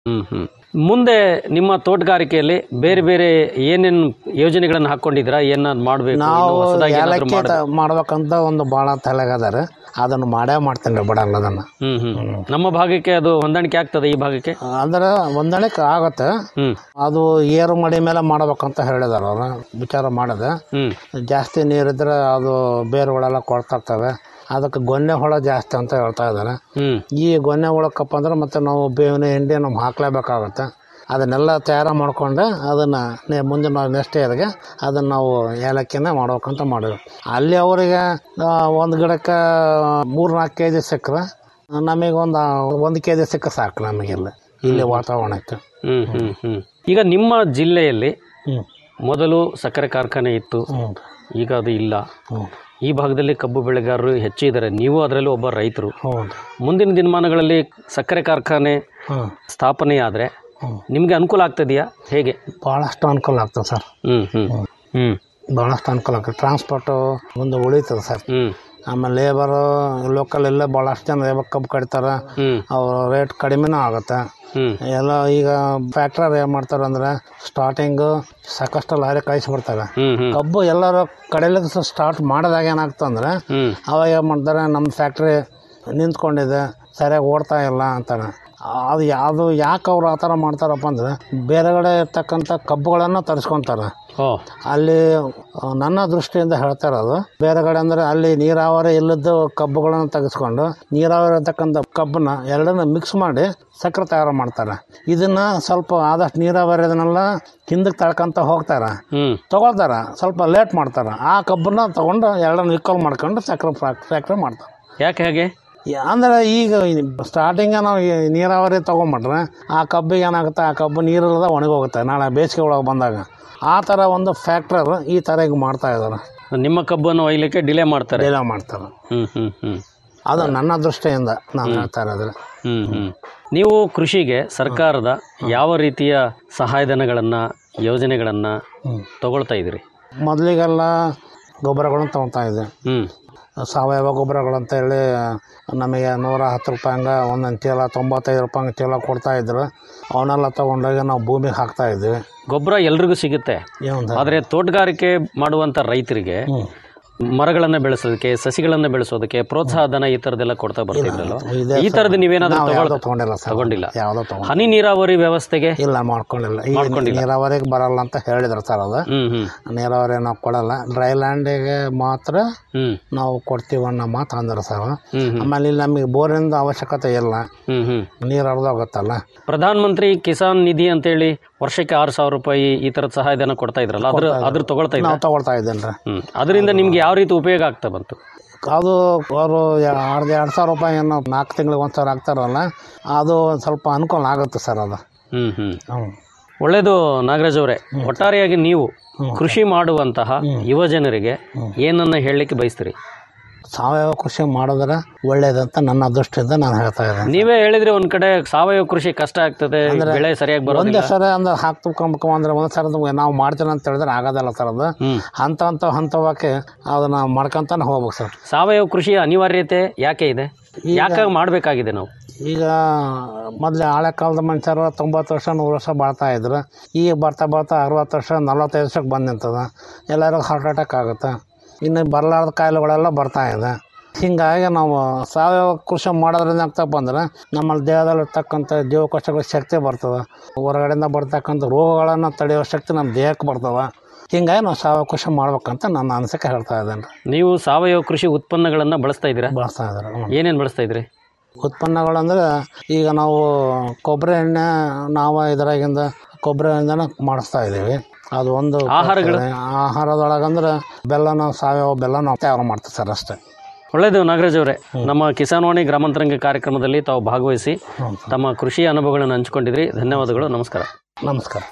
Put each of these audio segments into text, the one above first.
ಹ್ಮ್ ಹ್ಮ್ ಮುಂದೆ ನಿಮ್ಮ ತೋಟಗಾರಿಕೆಯಲ್ಲಿ ಬೇರೆ ಬೇರೆ ಏನೇನು ಯೋಜನೆಗಳನ್ನು ಹಾಕೊಂಡಿದ್ದೀರಾ ಏನಾದ್ರು ಮಾಡಬೇಕು ನಾವು ಹೊಸದಾಗಿ ಏನಾದ್ರು ಏಲಕ್ಕಿ ಮಾಡ್- ತ- ಮಾಡ್ಬೇಕಂತ ಒಂದು ಭಾಳ ತಲೆಗದಾರ ಅದನ್ನು ಮಾಡೇ ಮಾಡ್ತೀನಿ ರೀ ಬಿಡಲ್ಲ ಅದನ್ನು ಹ್ಮ್ ಹ್ಮ್ ನಮ್ಮ ಭಾಗಕ್ಕೆ ಅದು ಹೊಂದಾಣಿಕೆ ಆಗ್ತದೆ ಈ ಭಾಗಕ್ಕೆ ಅಂದ್ರೆ ಹೊಂದಾಣಿಕೆ ಆಗತ್ತೆ ಹ್ಮ್ ಅದು ಏರು ಮಡಿ ಮೇಲೆ ಮಾಡ್ಬೇಕಂತ ಹೇಳಿದಾರ ಅವ್ರು ವಿಚಾರ ಮಾಡಿದೆ ಹ್ಮ್ ಜಾಸ್ತಿ ನೀರಿದ್ರೆ ಅದು ಬೇರುಗಳೆಲ್ಲ ಕೊಳ್ತಿರ್ತವೆ ಅದಕ್ಕೆ ಗೊನ್ನೆ ಹುಳ ಜಾಸ್ತಿ ಅಂತ ಹೇಳ್ತಾ ಇದ್ದಾರೆ ಹ್ಮ್ ಈ ಗೊನ್ನೆ ಹುಳಕ್ಕಪ್ಪ ಅಂದ್ರೆ ಮತ್ತೆ ನಾವು ಬೇವಿನ ಹಿಂಡಿ ನಾವು ಹಾಕ್ಲೇಬೇಕಾಗತ್ತೆ ಅದನ್ನೆಲ್ಲ ತಯಾರು ಮಾಡ್ಕೊಂಡು ಅದನ್ನು ಮುಂದಿನ ನೆಕ್ಸ್ಟ್ ಇಯರ್ಗೆ ಅದನ್ನು ನಾವು ಏಲಕ್ಕಿನ ಮಾಡ್ಬೇಕಂತ ಮಾಡಿದ್ವಿ ಅಲ್ಲಿ ಅವರಿಗೆ ಒಂದು ಗಿಡಕ್ಕೆ ಮೂರು ನಾಲ್ಕು ಕೆ ಜಿ ಸಿಕ್ಕರೆ ನಮಗೆ ಒಂದು ಒಂದು ಕೆ ಜಿ ಸಿಕ್ಕ ಸಾಕು ನಮಗೆಲ್ಲ ಇಲ್ಲಿ ವಾತಾವರಣಕ್ಕೆ ಹ್ಮ್ ಹ್ಮ್ ಹ್ಮ್ ಈಗ ನಿಮ್ಮ ಜಿಲ್ಲೆಯಲ್ಲಿ ಹ್ಞೂ ಮೊದಲು ಸಕ್ಕರೆ ಕಾರ್ಖಾನೆ ಇತ್ತು ಹ್ಞೂ ಈಗ ಅದು ಇಲ್ಲ ಹ್ಞೂ ಈ ಭಾಗದಲ್ಲಿ ಕಬ್ಬು ಬೆಳೆಗಾರರು ಹೆಚ್ಚು ಇದ್ದಾರೆ ನೀವು ಅದರಲ್ಲಿ ಒಬ್ಬ ರೈತರು ಹ್ಞೂ ಮುಂದಿನ ದಿನಮಾನಗಳಲ್ಲಿ ಸಕ್ಕರೆ ಕಾರ್ಖಾನೆ ಹ್ಞೂ ಸ್ಥಾಪನೆಯಾದರೆ ಹ್ಞೂ ನಿಮಗೆ ಅನುಕೂಲ ಆಗ್ತದೆಯಾ ಹೇಗೆ ಭಾಳಷ್ಟು ಅನುಕೂಲ ಆಗ್ತದೆ ಸರ್ ಹ್ಮ್ ಹ್ಮ್ ಹ್ಮ್ ಭಾಳಷ್ಟು ಅನುಕೂಲ ಆಗ್ತದೆ ಟ್ರಾನ್ಸ್ಪೋರ್ಟು ಒಂದು ಉಳಿತದೆ ಸರ್ ಹ್ಮ್ ಆಮೇಲೆ ಲೇಬರು ಲೋಕಲ್ ಎಲ್ಲ ಭಾಳಷ್ಟು ಜನ ಲೇಬರ್ ಕಬ್ಬು ಕಡಿತಾರೆ ಹ್ಮ್ ಅವ್ರ ರೇಟ್ ಕಡಿಮೆನೂ ಆಗುತ್ತೆ ಹ್ಮ್ ಎಲ್ಲ ಈಗ ಫ್ಯಾಕ್ಟ್ರಿ ಏನು ಮಾಡ್ತಾರೆ ಅಂದ್ರೆ ಸ್ಟಾರ್ಟಿಂಗು ಸಾಕಷ್ಟು ಲಾರಿ ಕಳಿಸ್ಬಿಡ್ತಾರೆ ಹ್ಮ್ ಹ್ಮ್ ಕಬ್ಬು ಎಲ್ಲರೂ ಕಡಿಲಿಕ್ಕೆ ಸ್ಟಾರ್ಟ್ ಮಾಡಿದಾಗ ಏನಾಗ್ತದೆ ಅಂದ್ರೆ ಹ್ಮ್ ಅವಾಗ ಏನು ಮಾಡ್ತಾರೆ ನಮ್ಮ ಫ್ಯಾಕ್ಟ್ರಿ ನಿಂತ್ಕೊಂಡಿದೆ ಸರಿಯಾಗಿ ಓಡ್ತಾ ಇಲ್ಲ ಅಂತಾರೆ ಅದು ಯಾವುದು ಯಾಕೆ ಅವ್ರು ಆ ಥರ ಮಾಡ್ತಾರಪ್ಪ ಅಂದ್ರೆ ಬೇರೆ ಕಡೆ ಇರ್ತಕ್ಕಂಥ ಕಬ್ಬುಗಳನ್ನು ತರಿಸ್ಕೊತಾರೆ ಓ ಅಲ್ಲಿ ಆ, ನನ್ನ ದೃಷ್ಟಿಯಿಂದ ಹೇಳ್ತಾ ಇರೋದು ಬೇರೆ ಕಡೆ ಅಂದರೆ ಅಲ್ಲಿ ನೀರಾವರಿ ಇಲ್ಲದ್ದು ಕಬ್ಬುಗಳನ್ನು ತೆಗೆಸ್ಕೊಂಡು ನೀರಾವರಿ ಇರ್ತಕ್ಕಂಥ ಕಬ್ಬನ್ನ ಎರಡನ್ನ ಮಿಕ್ಸ್ ಮಾಡಿ ಸಕ್ಕರೆ ತಯಾರು ಮಾಡ್ತಾರೆ ಇದನ್ನ ಸ್ವಲ್ಪ ಆದಷ್ಟು ನೀರಾವರಿ ಇದನ್ನೆಲ್ಲ ಹಿಂದಕ್ಕೆ ತಳ್ಕೊಂತ ಹೋಗ್ತಾರೆ ಹ್ಮ್ ತಗೊಳ್ತಾರೆ ಸ್ವಲ್ಪ ಲೇಟ್ ಮಾಡ್ತಾರೆ ಆ ಕಬ್ಬನ್ನ ತಗೊಂಡು ಎರಡನ್ನ ಇಕ್ವಲ್ ಮಾಡ್ಕೊಂಡು ಸಕ್ಕರೆ ಫ್ಯಾಕ್ಟ್ರಿ ಮಾಡ್ತಾರೆ ಯಾಕೆ ಹಾಗೆ ಯಾ- ಅಂದ್ರೆ ಈಗ ಸ್ಟಾರ್ಟಿಂಗ ನಾವು ಈ ನೀರಾವರಿ ತೊಗೊಂಬಿಟ್ರೆ ಆ ಕಬ್ಬಿಗೆ ಏನಾಗುತ್ತೆ ಆ ಕಬ್ಬು ನೀರಿಲ್ಲದ ಒಣಗೋಗುತ್ತೆ ನಾಳೆ ಬೇಸಿಗೆ ಒಳಗೆ ಬಂದಾಗ ಆ ಥರ ಒಂದು ಫ್ಯಾಕ್ಟ್ರರ್ ಈ ಥರ ಈಗ ಮಾಡ್ತಾ ಇದ್ದಾರೆ ನಿಮ್ಮ ಕಬ್ಬನ್ನು ಒಯ್ಲಿಕ್ಕೆ ಡಿಲೇ ಮಾಡ್ತಾರೆ ಡೀಲ ಮಾಡ್ತಾರೆ ಹ್ಮ್ ಹ್ಮ್ ಹ್ಮ್ ಅದು ನನ್ನ ದೃಷ್ಟಿಯಿಂದ ನಾನು ಹೇಳ್ತಾ ಇರೋದು ಹ್ಮ್ ಹ್ಮ್ ನೀವು ಕೃಷಿಗೆ ಸರ್ಕಾರದ ಯಾವ ರೀತಿಯ ಸಹಾಯಧನಗಳನ್ನ ಯೋಜನೆಗಳನ್ನ ಹ್ಮ್. ತಗೊಳ್ತಾ ಇದ್ರಿ ಮೊದಲಿಗೆಲ್ಲ ಗೊಬ್ಬರಗಳನ್ನು ತೊಗೊತಾ ಇದ್ದೆ ಹ್ಮ್ ಸಾವಯವ ಗೊಬ್ಬರಗಳು ಅಂತ ಹೇಳಿ ನಮಗೆ ನೂರ ಹತ್ತು ರೂಪಾಯಿ ಹಂಗೆ ಒಂದೊಂದು ಚೀಲ ತೊಂಬತ್ತೈದು ರೂಪಾಯಿ ಹಂಗೆ ಚೀಲ ಕೊಡ್ತಾ ಇದ್ರು ಅವನ್ನೆಲ್ಲ ತೊಗೊಂಡೋಗಿ ನಾವು ಭೂಮಿಗೆ ಹಾಕ್ತಾ ಇದ್ವಿ ಗೊಬ್ಬರ ಎಲ್ರಿಗೂ ಸಿಗುತ್ತೆ ಏನಂತ ಆದರೆ ತೋಟಗಾರಿಕೆ ಮಾಡುವಂಥ ರೈತರಿಗೆ ಹ್ಞೂ ಮರಗಳನ್ನು ಬೆಳೆಸೋದಕ್ಕೆ ಸಸಿಗಳನ್ನು ಬೆಳೆಸೋದಕ್ಕೆ ಪ್ರೋತ್ಸಾಹ ಧನ ಈ ಥರದ್ದೆಲ್ಲ ಕೊಡ್ತಾ ಬರ್ತಿದ್ರಲ್ಲ ಇದೆ ಈ ಥರದ್ದು ನೀವೇನಾದ್ರೂ ನಾವು ತಗೊಳ್ ಯಾವುದೋ ತೊಗೊಂಡಿಲ್ಲ ಸರ್ ತಗೊಂಡಿಲ್ಲ ಯಾವುದೋ ತೊಗೊಂಡು ಹನಿ ನೀರಾವರಿ ವ್ಯವಸ್ಥೆಗೆ ಇಲ್ಲ ಮಾಡ್ಕೊಂಡಿಲ್ಲ ಈ ನೀರಾವರಿಗೆ ಬರಲ್ಲ ಅಂತ ಹೇಳಿದ್ರು ಸರ್ ಅದು ಹ್ಮ್ ಹ್ಮ್ ನೀರಾವರಿ ನಾವು ಕೊಡಲ್ಲ ಡ್ರೈ ಲ್ಯಾಂಡಿಗೆ ಮಾತ್ರ ಹ್ಮ್ ನಾವು ಕೊಡ್ತೀವಿ ಅನ್ನೋ ಮಾತು ಅಂದ್ರು ಸರ್ ಹ್ಮ್ ಹ್ಮ್ ಆಮೇಲೆ ಇಲ್ಲಿ ನಮಗೆ ಬೋರಿಂದ ಅವಶ್ಯಕತೆ ಇಲ್ಲ ಹ್ಮ್ ಹ್ಮ್ ನೀರು ಹರಿದೋಗುತ್ತಲ್ಲ ಪ್ರಧಾನ ಮಂತ್ರಿ ಕಿಸಾನ್ ನಿಧಿ ಅಂತೇಳಿ ವರ್ಷಕ್ಕೆ ಆರು ಸಾವಿರ ರೂಪಾಯಿ ಈ ತರದ ಸಹಾಯಧನ ಕೊಡ್ತಾ ಇದ್ರಲ್ಲ ಅದ್ರ ಅದ್ರ ತಗೊಳ್ತಾ ಇದ್ರ ನಾವು ತಗೊಳ್ತಾ ಇದ್ದೇನೆ ರೀ ಹ್ಮ್ ಅದರಿಂದ ನಿಮ್ಗೆ ಯಾವ ರೀತಿ ಉಪಯೋಗ ಆಗ್ತಾ ಬಂತು ಅದು ಅವರು ಎರಡು ಎರಡು ಸಾವಿರ ರೂಪಾಯಿ ಏನೋ ನಾಲ್ಕು ತಿಂಗಳಿಗೆ ಒಂದು ಸಾವಿರ ಹಾಕ್ತಾರಲ್ಲ ಅದು ಒಂದು ಸ್ವಲ್ಪ ಅನುಕೂಲ ಆಗುತ್ತೆ ಸರ್ ಅದು ಹ್ಮ್ ಹ್ಮ್ ಹ್ಞೂ ಒಳ್ಳೇದು ನಾಗರಾಜ್ ಅವರೇ ಒಟ್ಟಾರೆಯಾಗಿ ನೀವು ಕೃಷಿ ಮಾಡುವಂತಹ ಯುವ ಜನರಿಗೆ ಏನನ್ನ ಹೇಳಲಿಕ್ಕೆ ಬಯಸ್ತೀರಿ ಸಾವಯವ ಕೃಷಿ ಮಾಡಿದ್ರೆ ಒಳ್ಳೇದಂತ ನನ್ನ ದೃಷ್ಟಿಯಿಂದ ನಾನು ಹೇಳ್ತಾ ಇದ್ದೇನೆ ನೀವೇ ಹೇಳಿದ್ರೆ ಒಂದ್ ಕಡೆ ಸಾವಯವ ಕೃಷಿ ಕಷ್ಟ ಆಗ್ತದೆ ಬೆಳೆ ಸರಿಯಾಗಿ ಒಂದೇ ಬರೋದಿಲ್ಲ ಸರ ಅಂದ್ರೆ ಹಾಕ್ಬೇಕು ಅಂದ್ರೆ ಒಂದು ಸರ ನಾವು ಮಾಡ್ತೀವಿ ಅಂತ ಹೇಳಿದ್ರೆ ಆಗೋದಲ್ಲ ಸರ್ ಅದು ಹ್ಮ್ ಹಂತ ಹಂತ ಹಂತವಾಗಿ ಅದನ್ನ ಮಾಡ್ಕೊಂತಾನೆ ಹೋಗ್ಬೇಕು ಸರ್ ಸಾವಯವ ಕೃಷಿಯ ಅನಿವಾರ್ಯತೆ ಯಾಕೆ ಇದೆ ಯಾಕೆ ಮಾಡಬೇಕಾಗಿದೆ ನಾವು ಈಗ ಮೊದಲೇ ಹಳೆ ಕಾಲದ ಮನುಷ್ಯರು ತೊಂಬತ್ತು ವರ್ಷ ನೂರು ವರ್ಷ ಬಾಳ್ತಾ ಇದ್ರು ಈಗ ಬರ್ತಾ ಬರ್ತಾ ಅರವತ್ತು ವರ್ಷ ನಲ್ವತ್ತೈದು ವರ್ಷಕ್ಕೆ ಬಂದು ನಿಂತದ ಎಲ್ಲರಿಗೂ ಹಾರ್ಟ್ ಅಟ್ಯಾಕ್ ಆಗುತ್ತೆ ಇನ್ನು ಬರಲಾರ್ದ ಕಾಯಿಲೆಗಳೆಲ್ಲ ಬರ್ತಾ ಇದೆ ಹೀಗಾಗಿ ನಾವು ಸಾವಯವ ಕೃಷಿ ಮಾಡೋದ್ರಿಂದ ಆಗ್ತಪ್ಪ ಅಂದ್ರೆ ನಮ್ಮಲ್ಲಿ ದೇಹದಲ್ಲಿರ್ತಕ್ಕಂಥ ಜೀವಕೋಶಗಳ ಶಕ್ತಿ ಬರ್ತದೆ ಹೊರಗಡೆಯಿಂದ ಬರ್ತಕ್ಕಂಥ ರೋಗಗಳನ್ನು ತಡೆಯೋ ಶಕ್ತಿ ನಮ್ಮ ದೇಹಕ್ಕೆ ಬರ್ತವೆ ಹೀಗಾಗಿ ನಾವು ಸಾವಯವ ಕೃಷಿ ಮಾಡ್ಬೇಕಂತ ನನ್ನ ಅನಿಸಿಕೆ ಹೇಳ್ತಾ ಇದ್ದೇನೆ ನೀವು ಸಾವಯವ ಕೃಷಿ ಉತ್ಪನ್ನಗಳನ್ನ ಬಳಸ್ತಾ ಇದ್ದೀರಾ ಬಳಸ್ತಾ ಇದ್ದಾರೆ ಹ್ಞೂ. ಏನೇನ್ ಬಳಸ್ತಾ ಇದ್ರಿ ಉತ್ಪನ್ನಗಳಂದ್ರೆ ಈಗ ನಾವು ಕೊಬ್ಬರಿ ಎಣ್ಣೆ ನಾವು ಇದರಾಗಿಂದ ಕೊಬ್ಬರಿ ಎಣ್ಣೆನ ಮಾಡಿಸ್ತಾ ಇದ್ದೀವಿ ಅದು ಒಂದು ಆಹಾರಗಳು? ಆಹಾರದೊಳಗಂದ್ರೆ ಬೆಲ್ಲನ ಸಾವಯವ ಬೆಲ್ಲ ನಾವು ತಯಾರು ಮಾಡ್ತೀವಿ ಸರ್ ಅಷ್ಟೇ ಒಳ್ಳೇದು ನಾಗರಾಜ್ ಅವರೇ ನಮ್ಮ ಕಿಸಾನ್ವಾಣಿ ಗ್ರಾಮಾಂತರಂಗ ಕಾರ್ಯಕ್ರಮದಲ್ಲಿ ತಾವು ಭಾಗವಹಿಸಿ ತಮ್ಮ ಕೃಷಿ ಅನುಭವಗಳನ್ನು ಹಂಚಿಕೊಂಡಿದ್ರಿ ಧನ್ಯವಾದಗಳು ನಮಸ್ಕಾರ ನಮಸ್ಕಾರ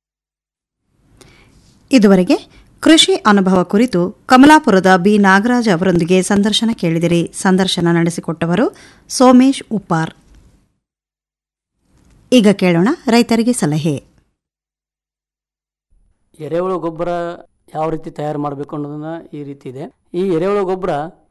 ಇದುವರೆಗೆ ಕೃಷಿ ಅನುಭವ ಕುರಿತು ಕಮಲಾಪುರದ ಬಿ ನಾಗರಾಜ್ ಅವರೊಂದಿಗೆ ಸಂದರ್ಶನ ಕೇಳಿದಿರಿ ಸಂದರ್ಶನ ನಡೆಸಿಕೊಟ್ಟವರು ಸೋಮೇಶ್ ಉಪ್ಪಾರ್ ಈಗ ಕೇಳೋಣ ರೈತರಿಗೆ ಸಲಹೆ ಎರೆಹುಳು ಗೊಬ್ಬರ ಯಾವ ರೀತಿ ತಯಾರು ಮಾಡಬೇಕು ಅನ್ನೋದನ್ನ ಈ ರೀತಿ ಇದೆ ಈ ಎರೆಹುಳು ಗೊಬ್ಬರ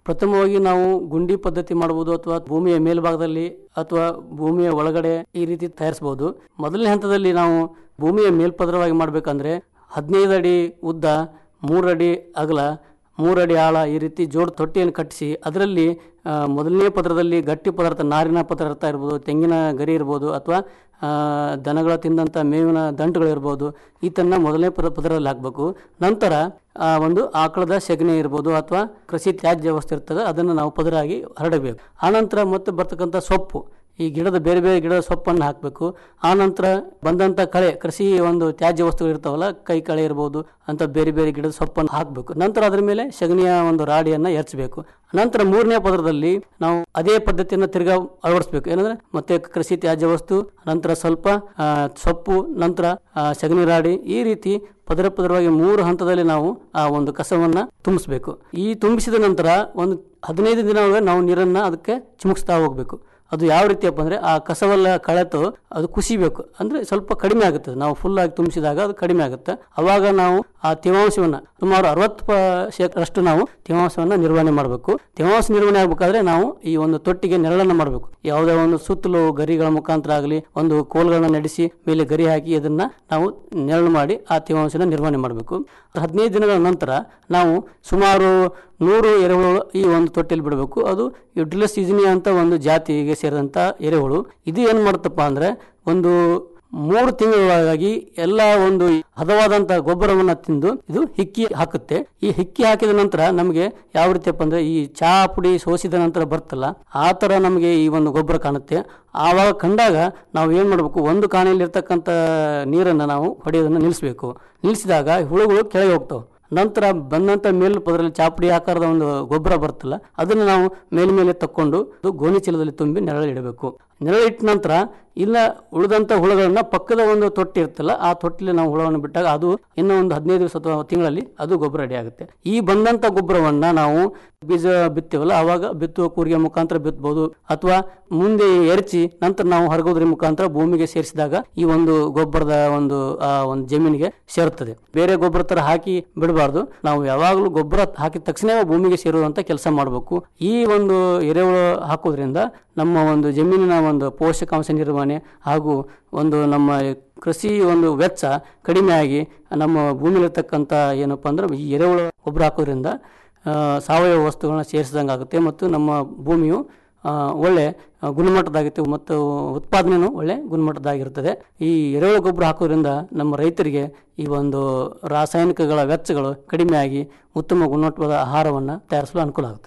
ಪ್ರಥಮವಾಗಿ ನಾವು ಗುಂಡಿ ಪದ್ಧತಿ ಮಾಡಬಹುದು ಅಥವಾ ಭೂಮಿಯ ಮೇಲ್ಭಾಗದಲ್ಲಿ ಅಥವಾ ಭೂಮಿಯ ಒಳಗಡೆ ಈ ರೀತಿ ತಯಾರಿಸಬಹುದು ಮೊದಲನೇ ಹಂತದಲ್ಲಿ ನಾವು ಭೂಮಿಯ ಮೇಲ್ಪದರವಾಗಿ ಮಾಡಬೇಕಂದ್ರೆ ಹದಿನೈದು ಅಡಿ ಉದ್ದ ಮೂರು ಅಡಿ ಅಗಲ ಮೂರಡಿ ಆಳ ಈ ರೀತಿ ಜೋಡ್ ತೊಟ್ಟಿಯನ್ನು ಕಟ್ಟಿಸಿ ಅದರಲ್ಲಿ ಆ, ಮೊದಲನೇ ಪದರದಲ್ಲಿ ಗಟ್ಟಿ ಪದಾರ್ಥ ನಾರಿನ ಪದಾರ್ಥ ಇರ್ಬೋದು ತೆಂಗಿನ ಗರಿ ಇರ್ಬೋದು ಅಥವಾ ಆ, ದನಗಳ ತಿಂದಂಥ ಮೇವಿನ ದಂಟುಗಳಿರ್ಬೋದು ಈತನ್ನ ಮೊದಲನೇ ಪದ ಪದರದಲ್ಲಿ ಹಾಕಬೇಕು ನಂತರ ಆ, ಒಂದು ಆಕಳದ ಸೆಗಣಿ ಇರ್ಬೋದು ಅಥವಾ ಕೃಷಿ ತ್ಯಾಜ್ಯ ವಸ್ತು ಇರ್ತದೆ ಅದನ್ನು ನಾವು ಪದರಾಗಿ ಹರಡಬೇಕು ಆನಂತರ ಮತ್ತೆ ಬರ್ತಕ್ಕಂಥ ಸೊಪ್ಪು ಈ ಗಿಡದ ಬೇರೆ ಬೇರೆ ಗಿಡದ ಸೊಪ್ಪನ್ನು ಹಾಕಬೇಕು ಆನಂತರ ಬಂದಂಥ ಕಳೆ ಕೃಷಿ ಒಂದು ತ್ಯಾಜ್ಯ ವಸ್ತುಗಳು ಇರ್ತಾವಲ್ಲ ಕೈ ಕಳೆ ಇರ್ಬೋದು ಅಂತ ಬೇರೆ ಬೇರೆ ಗಿಡದ ಸೊಪ್ಪನ್ನು ಹಾಕಬೇಕು ನಂತರ ಅದರ ಮೇಲೆ ಸಗಣಿಯ ಒಂದು ರಾಡಿಯನ್ನು ಎರಚಬೇಕು ನಂತರ ಮೂರನೇ ಪದರದಲ್ಲಿ ನಾವು ಅದೇ ಪದ್ಧತಿಯನ್ನು ತಿರ್ಗಾ ಅಳವಡಿಸಬೇಕು ಏನಂದ್ರೆ ಮತ್ತೆ ಕೃಷಿ ತ್ಯಾಜ್ಯ ವಸ್ತು ನಂತರ ಸ್ವಲ್ಪ ಆ, ಸೊಪ್ಪು ನಂತರ ಆ, ಸಗಣಿ ರಾಡಿ ಈ ರೀತಿ ಪದರ ಪದರವಾಗಿ ಮೂರು ಹಂತದಲ್ಲಿ ನಾವು ಆ ಒಂದು ಕಸವನ್ನ ತುಂಬಿಸ್ಬೇಕು ಈ ತುಂಬಿಸಿದ ನಂತರ ಒಂದು ಹದಿನೈದು ದಿನ ಒಳಗೆ ನಾವು ನೀರನ್ನ ಅದಕ್ಕೆ ಚಿಮುಕ್ಸ್ತಾ ಹೋಗ್ಬೇಕು ಅದು ಯಾವ ರೀತಿಯಪ್ಪ ಅಂದರೆ ಆ ಕಸವೆಲ್ಲ ಕಳೆತು ಅದು ಕುಸಿಬೇಕು ಅಂದರೆ ಸ್ವಲ್ಪ ಕಡಿಮೆ ಆಗುತ್ತೆ ನಾವು ಫುಲ್ ಆಗಿ ತುಂಬಿಸಿದಾಗ ಅದು ಕಡಿಮೆ ಆಗುತ್ತೆ ಅವಾಗ ನಾವು ಆ ತೇವಾಂಶವನ್ನು ಸುಮಾರು ಅರವತ್ತು ಶೇಕಡಷ್ಟು ನಾವು ತೇವಾಂಶವನ್ನು ನಿರ್ವಹಣೆ ಮಾಡಬೇಕು ತೇವಾಂಶ ನಿರ್ವಹಣೆ ಆಗಬೇಕಾದ್ರೆ ನಾವು ಈ ಒಂದು ತೊಟ್ಟಿಗೆ ನೆರಳನ್ನು ಮಾಡಬೇಕು ಯಾವುದೇ ಒಂದು ಸುತ್ತಲೂ ಗರಿಗಳ ಮುಖಾಂತರ ಆಗಲಿ ಒಂದು ಕೋಲ್ಗಳನ್ನ ನಡೆಸಿ ಮೇಲೆ ಗರಿ ಹಾಕಿ ಅದನ್ನ ನಾವು ನೆರಳು ಮಾಡಿ ಆ ತೇವಾಂಶನ ನಿರ್ವಹಣೆ ಮಾಡಬೇಕು ಹದಿನೈದು ದಿನಗಳ ನಂತರ ನಾವು ಸುಮಾರು ನೂರು ಎರೆಹುಳು ಈ ಒಂದು ತೊಟ್ಟಿಯಲ್ಲಿ ಬಿಡಬೇಕು ಅದು ಯುಡ್ರಿಲಸ್ ಇಜಿನಿ ಅಂತ ಒಂದು ಜಾತಿಗೆ ಸೇರಿದಂಥ ಎರೆಹುಳು ಇದು ಏನು ಮಾಡುತ್ತಪ್ಪ ಅಂದರೆ ಒಂದು ಮೂರು ತಿಂಗಳೊಳಗಾಗಿ ಎಲ್ಲ ಒಂದು ಹದವಾದಂಥ ಗೊಬ್ಬರವನ್ನು ತಿಂದು ಇದು ಹಿಕ್ಕಿ ಹಾಕುತ್ತೆ ಈ ಹಿಕ್ಕಿ ಹಾಕಿದ ನಂತರ ನಮಗೆ ಯಾವ ರೀತಿಯಪ್ಪ ಅಂದ್ರೆ ಈ ಚಹಾ ಪುಡಿ ಸೋಸಿದ ನಂತರ ಬರ್ತಲ್ಲ ಆ ಥರ ನಮಗೆ ಈ ಒಂದು ಗೊಬ್ಬರ ಕಾಣುತ್ತೆ ಆವಾಗ ಕಂಡಾಗ ನಾವು ಏನು ಮಾಡಬೇಕು ಒಂದು ಕಾಣೆಯಲ್ಲಿ ಇರ್ತಕ್ಕಂಥ ನೀರನ್ನು ನಾವು ಹೊಡೆಯೋದನ್ನು ನಿಲ್ಲಿಸಬೇಕು ನಿಲ್ಲಿಸಿದಾಗ ಹುಳುಗಳು ಕೆಳಗೆ ಹೋಗ್ತಾವೆ ನಂತರ ಬಂದಂಥ ಮೇಲ್ ಪದರಲ್ಲಿ ಚಾಪುಡಿ ಆಕಾರದ ಒಂದು ಗೊಬ್ಬರ ಬರುತ್ತಲ್ಲ ಅದನ್ನು ನಾವು ಮೇಲ್ಮೇಲೆ ತಕ್ಕೊಂಡು ಅದು ಗೋಣಿ ಚೀಲದಲ್ಲಿ ತುಂಬಿ ನೆರಳಿಡಬೇಕು ನೆರಳಿಟ್ಟ ನಂತರ ಇಲ್ಲ ಉಳಿದಂಥ ಹುಳುಗಳನ್ನ ಪಕ್ಕದ ಒಂದು ತೊಟ್ಟಿ ಇರ್ತಲ್ಲ ಆ ತೊಟ್ಟಿಲಿ ನಾವು ಹುಳವನ್ನು ಬಿಟ್ಟಾಗ ಅದು ಇನ್ನೂ ಒಂದು ಹದಿನೈದು ದಿವಸ ಅಥವಾ ತಿಂಗಳಲ್ಲಿ ಅದು ಗೊಬ್ಬರ ರೆಡಿ ಆಗುತ್ತೆ ಈ ಬಂದಂಥ ಗೊಬ್ಬರವನ್ನ ನಾವು ಬೀಜ ಬಿತ್ತೀವಲ್ಲ ಆವಾಗ ಬಿತ್ತುವ ಕೂರಿಗೆ ಮುಖಾಂತರ ಬಿತ್ತಬಹುದು ಅಥವಾ ಮುಂದೆ ಎರಚಿ ನಂತರ ನಾವು ಹರಗೋದ್ರ ಮುಖಾಂತರ ಭೂಮಿಗೆ ಸೇರಿಸಿದಾಗ ಈ ಒಂದು ಗೊಬ್ಬರದ ಒಂದು ಆ ಒಂದು ಜಮೀನಿಗೆ ಸೇರುತ್ತದೆ ಬೇರೆ ಗೊಬ್ಬರ ತರ ಹಾಕಿ ಬಿಡಬಾರ್ದು ನಾವು ಯಾವಾಗಲೂ ಗೊಬ್ಬರ ಹಾಕಿದ ತಕ್ಷಣ ಭೂಮಿಗೆ ಸೇರುವಂತ ಕೆಲಸ ಮಾಡಬೇಕು ಈ ಒಂದು ಎರೆಹುಳು ಹಾಕೋದ್ರಿಂದ ನಮ್ಮ ಒಂದು ಜಮೀನಿನ ಒಂದು ಪೋಷಕಾಂಶ ನಿರ್ವಹಣೆ ಹಾಗೂ ಒಂದು ನಮ್ಮ ಕೃಷಿ ಒಂದು ವೆಚ್ಚ ಕಡಿಮೆ ಆಗಿ ನಮ್ಮ ಭೂಮಿಲಿರ್ತಕ್ಕಂಥ ಏನಪ್ಪ ಅಂದ್ರೆ ಈ ಎರೆಹುಳು ಗೊಬ್ಬರ ಹಾಕೋದ್ರಿಂದ ಆ, ಸಾವಯವ ವಸ್ತುಗಳನ್ನ ಸೇರಿಸಿದಂಗೆ ಆಗುತ್ತೆ ಮತ್ತು ನಮ್ಮ ಭೂಮಿಯು ಆ, ಒಳ್ಳೆ ಆ, ಗುಣಮಟ್ಟದಾಗಿರುತ್ತೆ ಮತ್ತು ಉತ್ಪಾದನೆಯೂ ಒಳ್ಳೆ ಗುಣಮಟ್ಟದಾಗಿರ್ತದೆ ಈ ಎರೆಹುಳು ಗೊಬ್ಬರ ಹಾಕೋದ್ರಿಂದ ನಮ್ಮ ರೈತರಿಗೆ ಈ ಒಂದು ರಾಸಾಯನಿಕಗಳ ವೆಚ್ಚಗಳು ಕಡಿಮೆಯಾಗಿ ಉತ್ತಮ ಗುಣಮಟ್ಟದ ಆಹಾರವನ್ನು ತಯಾರಿಸಲು ಅನುಕೂಲ ಆಗುತ್ತೆ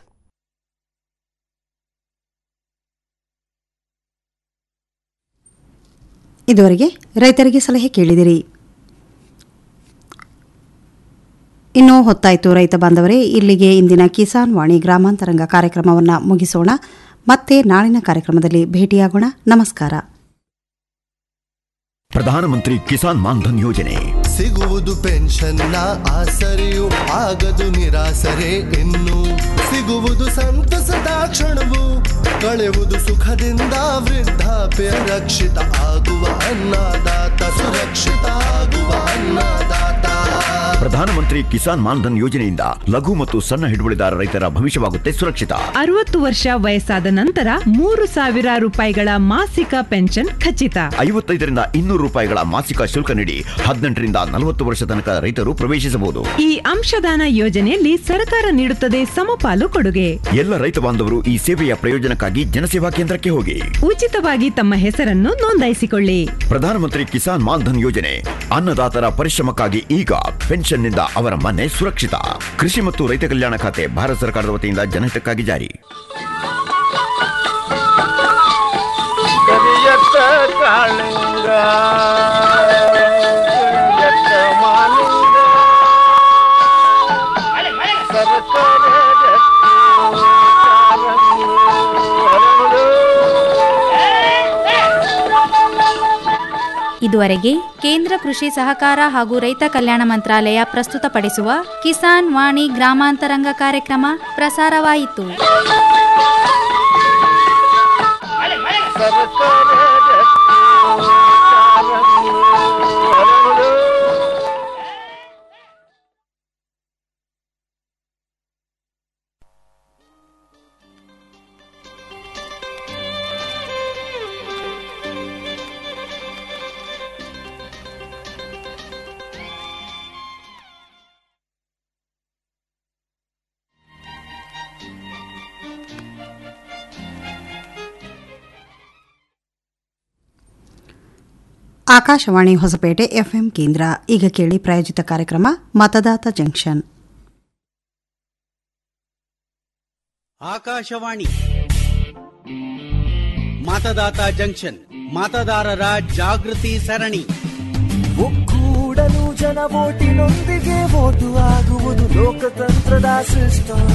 ಇದುವರೆಗೆ ರೈತರಿಗೆ ಸಲಹೆ ಕೇಳಿದಿರಿ ಇನ್ನು ಹೊತ್ತಾಯಿತು ರೈತ ಬಾಂಧವರೇ ಇಲ್ಲಿಗೆ ಇಂದಿನ ಕಿಸಾನ್ ವಾಣಿ ಗ್ರಾಮಾಂತರಂಗ ಕಾರ್ಯಕ್ರಮವನ್ನು ಮುಗಿಸೋಣ ಮತ್ತೆ ನಾಳಿನ ಕಾರ್ಯಕ್ರಮದಲ್ಲಿ ಭೇಟಿಯಾಗೋಣ ನಮಸ್ಕಾರ ಪ್ರಧಾನಮಂತ್ರಿ ಕಿಸಾನ್ ಮಾನ್ಧನ್ ಯೋಜನೆ ಸಿಗುವುದು ಪೆನ್ಷನ್ನ ಆಸರೆಯು ಆಗದು ನಿರಾಸರೆ ಇನ್ನು ಸಿಗುವುದು ಸಂತಸದ ಕ್ಷಣವು ಕಳೆಯುವುದು ಸುಖದಿಂದ ವೃದ್ಧಾಪ್ಯ ರಕ್ಷಿತ ಆಗುವ ಅನ್ನದಾತ ಸುರಕ್ಷಿತ ಆಗುವ ಅನ್ನದಾತ ಪ್ರಧಾನಮಂತ್ರಿ ಕಿಸಾನ್ ಮಾನ್ಧನ್ ಯೋಜನೆಯಿಂದ ಲಘು ಮತ್ತು ಸಣ್ಣ ಹಿಡುವಳಿದಾರ ರೈತರ ಭವಿಷ್ಯವಾಗುತ್ತೆ ಸುರಕ್ಷಿತ ಅರವತ್ತು ವರ್ಷ ವಯಸ್ಸಾದ ನಂತರ ಮೂರು ಸಾವಿರ ರೂಪಾಯಿಗಳ ಮಾಸಿಕ ಪೆನ್ಷನ್ ಖಚಿತ ಐವತ್ತೈದರಿಂದ ಇನ್ನೂರು ರೂಪಾಯಿಗಳ ಮಾಸಿಕ ಶುಲ್ಕ ನೀಡಿ ಹದಿನೆಂಟರಿಂದ ನಲವತ್ತು ವರ್ಷ ತನಕ ರೈತರು ಪ್ರವೇಶಿಸಬಹುದು ಈ ಅಂಶದಾನ ಯೋಜನೆಯಲ್ಲಿ ಸರ್ಕಾರ ನೀಡುತ್ತದೆ ಸಮಪಾಲು ಕೊಡುಗೆ ಎಲ್ಲ ರೈತ ಬಾಂಧವರು ಈ ಸೇವೆಯ ಪ್ರಯೋಜನಕ್ಕಾಗಿ ಜನಸೇವಾ ಕೇಂದ್ರಕ್ಕೆ ಹೋಗಿ ಉಚಿತವಾಗಿ ತಮ್ಮ ಹೆಸರನ್ನು ನೋಂದಾಯಿಸಿಕೊಳ್ಳಿ ಪ್ರಧಾನಮಂತ್ರಿ ಕಿಸಾನ್ ಮಾನ್ಧನ್ ಯೋಜನೆ ಅನ್ನದಾತರ ಪರಿಶ್ರಮಕ್ಕಾಗಿ ಈಗ ಪೆನ್ಷನ್ನಿಂದ ಅವರ ಮನೆ ಸುರಕ್ಷಿತ ಕೃಷಿ ಮತ್ತು ರೈತ ಕಲ್ಯಾಣ ಖಾತೆ ಭಾರತ ಸರ್ಕಾರದ ವತಿಯಿಂದ ಜನಹಿತಕ್ಕಾಗಿ ಜಾರಿ ಕರಿಯತ್ತ ಕಾಳಿಂಗ ಕರಿಯತ್ತ ಮಾಲಿಂಗ ಸರಕಾರ ಇದುವರೆಗೆ ಕೇಂದ್ರ ಕೃಷಿ ಸಹಕಾರ ಹಾಗೂ ರೈತ ಕಲ್ಯಾಣ ಮಂತ್ರಾಲಯ ಪ್ರಸ್ತುತಪಡಿಸುವ ಕಿಸಾನ್ ವಾಣಿ ಗ್ರಾಮಾಂತರಂಗ ಕಾರ್ಯಕ್ರಮ ಪ್ರಸಾರವಾಯಿತು ಆಕಾಶವಾಣಿ ಹೊಸಪೇಟೆ ಎಫ್ಎಂ ಕೇಂದ್ರ ಈಗ ಕೇಳಿ ಪ್ರಾಯೋಜಿತ ಕಾರ್ಯಕ್ರಮ ಮತದಾತ ಜಂಕ್ಷನ್ ಆಕಾಶವಾಣಿ ಮತದಾತ ಜಂಕ್ಷನ್ ಮತದಾರರ ಜಾಗೃತಿ ಸರಣಿ ಒಕ್ಕೂಡಲು ಜನ ಓಟಿನೊಂದಿಗೆ ಓಟು ಆಗುವುದು ಲೋಕತಂತ್ರದ ಸಿಸ್ಟಮ್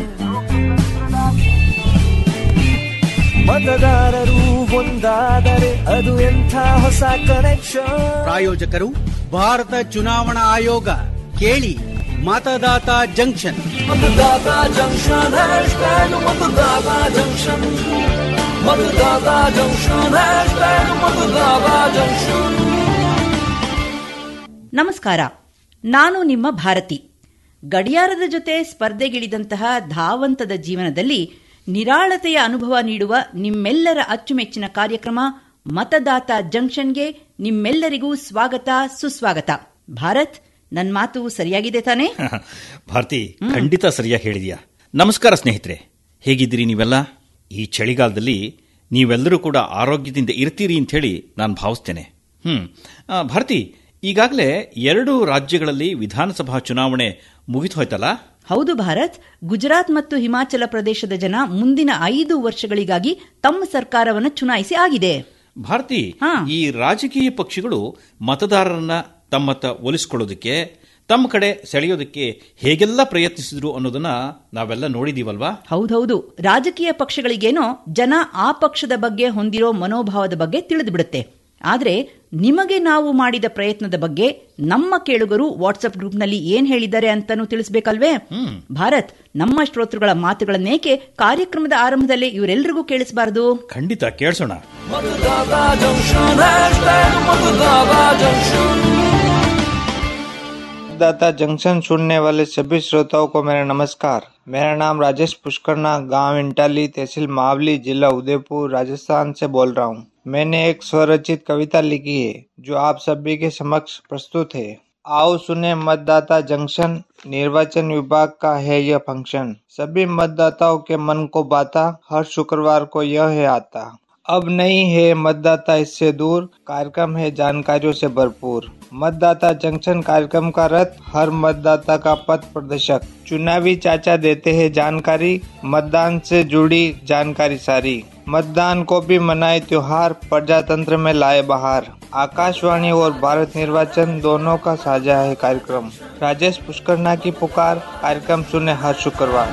ಮತದಾರರು ಒಂದಾದರೆ ಅದು ಎಂಥ ಹೊಸ ಕನೆಕ್ಷನ್ ಪ್ರಾಯೋಜಕರು ಭಾರತ ಚುನಾವಣಾ ಆಯೋಗ ಕೇಳಿ ಮತದಾತ ಜಂಕ್ಷನ್ ಮತದಾತ ಜಂಕ್ಷನ್ ಹ್ಯಾಶ್ಟ್ಯಾಗ್ ಮತದಾತ ಜಂಕ್ಷನ್ ಮತದಾತ ಜಂಕ್ಷನ್ ಹ್ಯಾಶ್ಟ್ಯಾಗ್ ಮತದಾತ ಜಂಕ್ಷನ್ ನಮಸ್ಕಾರ ನಾನು ನಿಮ್ಮ ಭಾರತಿ ಗಡಿಯಾರದ ಜೊತೆ ಸ್ಪರ್ಧೆಗಿಳಿದಂತಹ ಧಾವಂತದ ಜೀವನದಲ್ಲಿ ನಿರಾಳತೆಯ ಅನುಭವ ನೀಡುವ ನಿಮ್ಮೆಲ್ಲರ ಅಚ್ಚುಮೆಚ್ಚಿನ ಕಾರ್ಯಕ್ರಮ ಮತದಾತ ಜಂಕ್ಷನ್ಗೆ ನಿಮ್ಮೆಲ್ಲರಿಗೂ ಸ್ವಾಗತ ಸುಸ್ವಾಗತ ಭಾರತ್ ನನ್ನ ಮಾತು ಸರಿಯಾಗಿದೆ ತಾನೇ ಭಾರತಿ ಖಂಡಿತ ಸರಿಯಾಗಿ ಹೇಳಿದ್ಯಾ ನಮಸ್ಕಾರ ಸ್ನೇಹಿತರೆ ಹೇಗಿದ್ದೀರಿ ನೀವೆಲ್ಲ ಈ ಚಳಿಗಾಲದಲ್ಲಿ ನೀವೆಲ್ಲರೂ ಕೂಡ ಆರೋಗ್ಯದಿಂದ ಇರ್ತೀರಿ ಅಂತ ಹೇಳಿ ನಾನು ಭಾವಿಸ್ತೇನೆ ಹ್ಮ್ ಆ, ಭಾರತಿ ಈಗಾಗಲೇ ಎರಡು ರಾಜ್ಯಗಳಲ್ಲಿ ವಿಧಾನಸಭಾ ಚುನಾವಣೆ ಮುಗಿದು ಹೋಯ್ತಲ್ಲ ಹೌದು ಭಾರತ್ ಗುಜರಾತ್ ಮತ್ತು ಹಿಮಾಚಲ ಪ್ರದೇಶದ ಜನ ಮುಂದಿನ ಐದು ವರ್ಷಗಳಿಗಾಗಿ ತಮ್ಮ ಸರ್ಕಾರವನ್ನು ಚುನಾಯಿಸಿ ಆಗಿದೆ ಭಾರತಿ ಈ ರಾಜಕೀಯ ಪಕ್ಷಗಳು ಮತದಾರರನ್ನ ತಮ್ಮತ್ತ ಒಲಿಸ್ಕೊಳ್ಳೋದಕ್ಕೆ ತಮ್ಮ ಕಡೆ ಸೆಳೆಯೋದಕ್ಕೆ ಹೇಗೆಲ್ಲ ಪ್ರಯತ್ನಿಸಿದ್ರು ಅನ್ನೋದನ್ನ ನಾವೆಲ್ಲ ನೋಡಿದೀವಲ್ವಾ ಹೌದೌದು ರಾಜಕೀಯ ಪಕ್ಷಗಳಿಗೇನೋ ಜನ ಆ ಪಕ್ಷದ ಬಗ್ಗೆ ಹೊಂದಿರೋ ಮನೋಭಾವದ ಬಗ್ಗೆ ತಿಳಿದುಬಿಡುತ್ತೆ ಆದ್ರೆ ನಿಮಗೆ ನಾವು ಮಾಡಿದ ಪ್ರಯತ್ನದ ಬಗ್ಗೆ ನಮ್ಮ ಕೇಳುಗರು ವಾಟ್ಸ್ಆಪ್ ಗ್ರೂಪ್ನಲ್ಲಿ ಏನ್ ಹೇಳಿದ್ದಾರೆ ಅಂತಾನೂ ತಿಳಿಸ್ಬೇಕಲ್ವೇ ಭಾರತ್ ನಮ್ಮ ಶ್ರೋತೃಗಳ ಮಾತುಗಳನ್ನೇಕೆ ಕಾರ್ಯಕ್ರಮದ ಆರಂಭದಲ್ಲೇ ಇವರೆಲ್ಲರಿಗೂ ಕೇಳಿಸಬಾರದು ಖಂಡಿತ ಕೇಳಿಸೋಣ ಮತದಾತ ಜಂಕ್ಷನ್ ಹ್ಯಾಶ್ಟ್ಯಾಗ್ ಮತದಾತ ಜಂಕ್ಷನ್ दाता जंक्शन सुनने वाले सभी श्रोताओं को मेरा नमस्कार मेरा नाम राजेश पुष्करना गांव इंटाली तहसील मावली जिला उदयपुर राजस्थान से बोल रहा हूँ मैंने एक स्वरचित कविता लिखी है जो आप सभी के समक्ष प्रस्तुत है आओ सुने मतदाता जंक्शन निर्वाचन विभाग का है यह फंक्शन सभी मतदाताओं के मन को बाता हर शुक्रवार को यह है आता अब नहीं है मतदाता इससे दूर कार्यक्रम है जानकारियों से भरपूर मतदाता जंक्शन कार्यक्रम का रथ हर मतदाता का पथ प्रदर्शक चुनावी चाचा देते हैं जानकारी मतदान से जुड़ी जानकारी सारी मतदान को भी मनाए त्योहार प्रजातंत्र में लाए बहार आकाशवाणी और भारत निर्वाचन दोनों का साझा है कार्यक्रम राजेश पुष्करना की पुकार कार्यक्रम सुने हर शुक्रवार